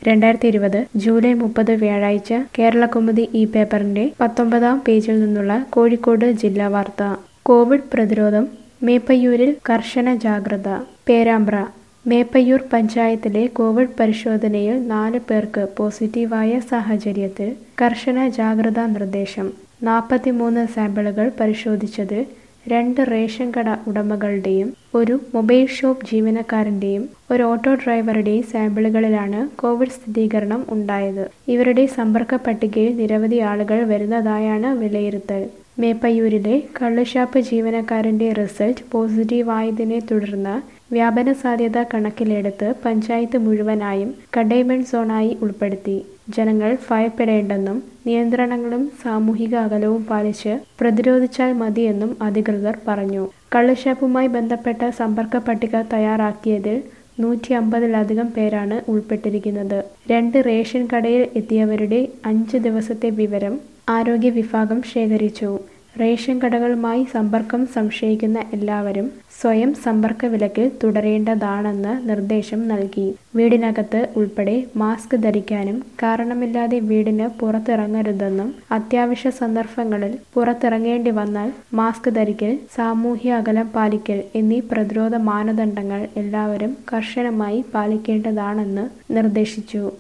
രണ്ടായിരത്തി ഇരുപത് ജൂലൈ മുപ്പത് വ്യാഴാഴ്ച കേരളകൗമുദി ഈ പേപ്പറിന്റെ പത്തൊമ്പതാം പേജിൽ നിന്നുള്ള കോഴിക്കോട് ജില്ലാ വാർത്ത കോവിഡ് പ്രതിരോധം മേപ്പയ്യൂരിൽ കർശന ജാഗ്രത പേരാമ്പ്ര മേപ്പയ്യൂർ പഞ്ചായത്തിലെ കോവിഡ് പരിശോധനയിൽ നാല് പേർക്ക് പോസിറ്റീവായ സാഹചര്യത്തിൽ കർശന ജാഗ്രതാ നിർദ്ദേശം നാൽപ്പത്തിമൂന്ന് സാമ്പിളുകൾ പരിശോധിച്ചത് രണ്ട് റേഷൻ കട ഉടമകളുടെയും ഒരു മൊബൈൽ ഷോപ്പ് ജീവനക്കാരന്റെയും ഒരു ഓട്ടോ ഡ്രൈവറുടെയും സാമ്പിളുകളിലാണ് കോവിഡ് സ്ഥിരീകരണം ഉണ്ടായത് ഇവരുടെ സമ്പർക്ക പട്ടികയിൽ നിരവധി ആളുകൾ വരുന്നതായാണ് വിലയിരുത്തൽ മേപ്പയ്യൂരിലെ കള്ളുഷാപ്പ് ജീവനക്കാരന്റെ റിസൾട്ട് പോസിറ്റീവായതിനെ തുടർന്ന് വ്യാപന സാധ്യത കണക്കിലെടുത്ത് പഞ്ചായത്ത് മുഴുവനായും കണ്ടെയ്ൻമെന്റ് സോണായി ഉൾപ്പെടുത്തി ജനങ്ങൾ ഭയപ്പെടേണ്ടെന്നും നിയന്ത്രണങ്ങളും സാമൂഹിക അകലവും പാലിച്ച് പ്രതിരോധിച്ചാൽ മതിയെന്നും അധികൃതർ പറഞ്ഞു കള്ളുഷാപ്പുമായി ബന്ധപ്പെട്ട സമ്പർക്ക പട്ടിക തയ്യാറാക്കിയതിൽ നൂറ്റി അമ്പതിലധികം പേരാണ് ഉൾപ്പെട്ടിരിക്കുന്നത് രണ്ട് റേഷൻ കടയിൽ എത്തിയവരുടെ അഞ്ച് ദിവസത്തെ വിവരം ആരോഗ്യ വിഭാഗം ശേഖരിച്ചു റേഷൻ കടകളുമായി സമ്പർക്കം സംശയിക്കുന്ന എല്ലാവരും സ്വയം സമ്പർക്ക വിലക്കിൽ തുടരേണ്ടതാണെന്ന് നിർദ്ദേശം നൽകി വീടിനകത്ത് ഉൾപ്പെടെ മാസ്ക് ധരിക്കാനും കാരണമില്ലാതെ വീടിന് പുറത്തിറങ്ങരുതെന്നും അത്യാവശ്യ സന്ദർഭങ്ങളിൽ പുറത്തിറങ്ങേണ്ടി വന്നാൽ മാസ്ക് ധരിക്കൽ സാമൂഹ്യ അകലം പാലിക്കൽ എന്നീ പ്രതിരോധ മാനദണ്ഡങ്ങൾ എല്ലാവരും കർശനമായി പാലിക്കേണ്ടതാണെന്ന് നിർദ്ദേശിച്ചു